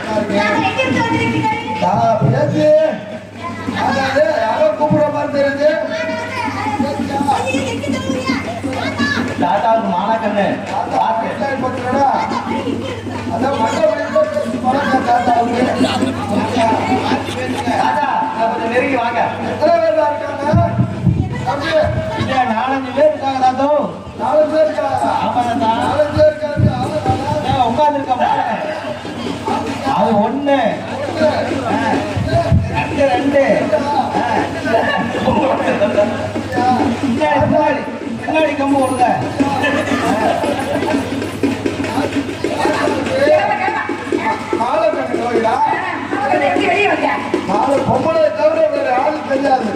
நான் பேச்சு அதாவது யாரோ கூப்பிடுற மாதிரி தெரியுது தாத்தாவுக்கு மானாக்கண்ணு தாத்தா வீட்டுல போட்டுக்கடா அதான் மண்டை வலிக்கு பேசி பழக்கம் தாத்தாவுக்கு தாத்தா நான் கொஞ்சம் நெருங்கி வாங்க எத்தனை பேர் தான் இருக்காங்க தம்பி இல்ல, நாலஞ்சு பேர் இருக்காங்க தாத்தோ நாலு பேர் இருக்காங்க ஆமா தாத்தா நாலு பேர் இருக்காங்க ஆளு நாலா? உட்காந்துருக்க பாருங்க அது ஒண்ணு ஆ, ரெண்டு ரெண்டு ஆ. பின்னாடி பின்னாடி பின்னாடி கம்பு விடுங்க காலக்கணக்கு நோயிடா நாலு பொம்பளை தவிர வேற ஆளு தெரியாது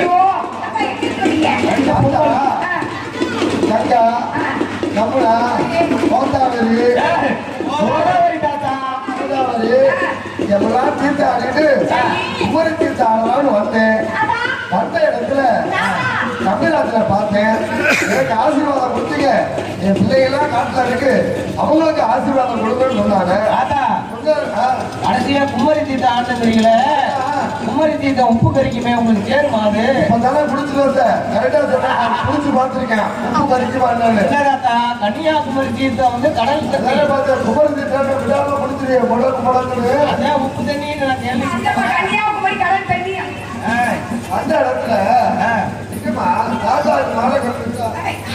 தாத்தா கங்கா கமலா கோத்தாவரி ஏய், கோதாவரி தாத்தா கோதாவரி எல்லாம் தீர்த்த ஆடிட்டு குமரி தீர்த்த ஆடலாம்னு வந்தேன் வந்த இடத்துல தமிழ்நாட்டுல பார்த்தேன் எனக்கு ஆசீர்வாதம் கொடுத்தீங்க என் பிள்ளைகள்லாம் காட்டுல இருக்கு அவங்களுக்கு ஆசீர்வாதம் கொடுங்கன்னு சொன்னாங்க தாத்தா சொன்னா, கடைசியா குமரி தீர்த்த ஆண்டுங்கிறீங்களே குமரி தீர்த்த உப்பு கறிக்குமே உங்களுக்கு சேருமா அது இப்பதானே குடிச்சிட்டு வந்தேன் கரெக்டா சொன்னேன் நான் குடிச்சு பார்த்திருக்கேன் உப்பு கறிக்கு வாங்கினாரு இல்ல தாத்தா கன்னியாகுமரி தீர்த்தம் வந்து கடல் அதானே தண்ணி பார்த்தேன் குமரி தீர்த்த விடாம குடிச்சிருக்கேன் முடக்கு முடக்குன்னு அதான் உப்பு தண்ணின்னு நான் கேள்விப்பட்டேன் ஏய், அந்த இடத்துல ஆ. நிஜமா தாத்தா மாலை கட்டிருக்கா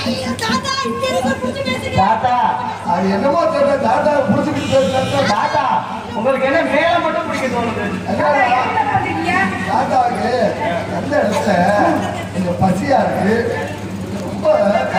தாத்தா அது என்னமோ தெரியல தாத்தா புடிச்சுக்கிட்டு பேசுறாங்க. தாத்தா உங்களுக்கு என்ன மேல மட்டும் பிடிக்க தோணுது தாத்தாவுக்கு அந்த இடத்துல கொஞ்சம் பசியா இருக்கு ரொம்ப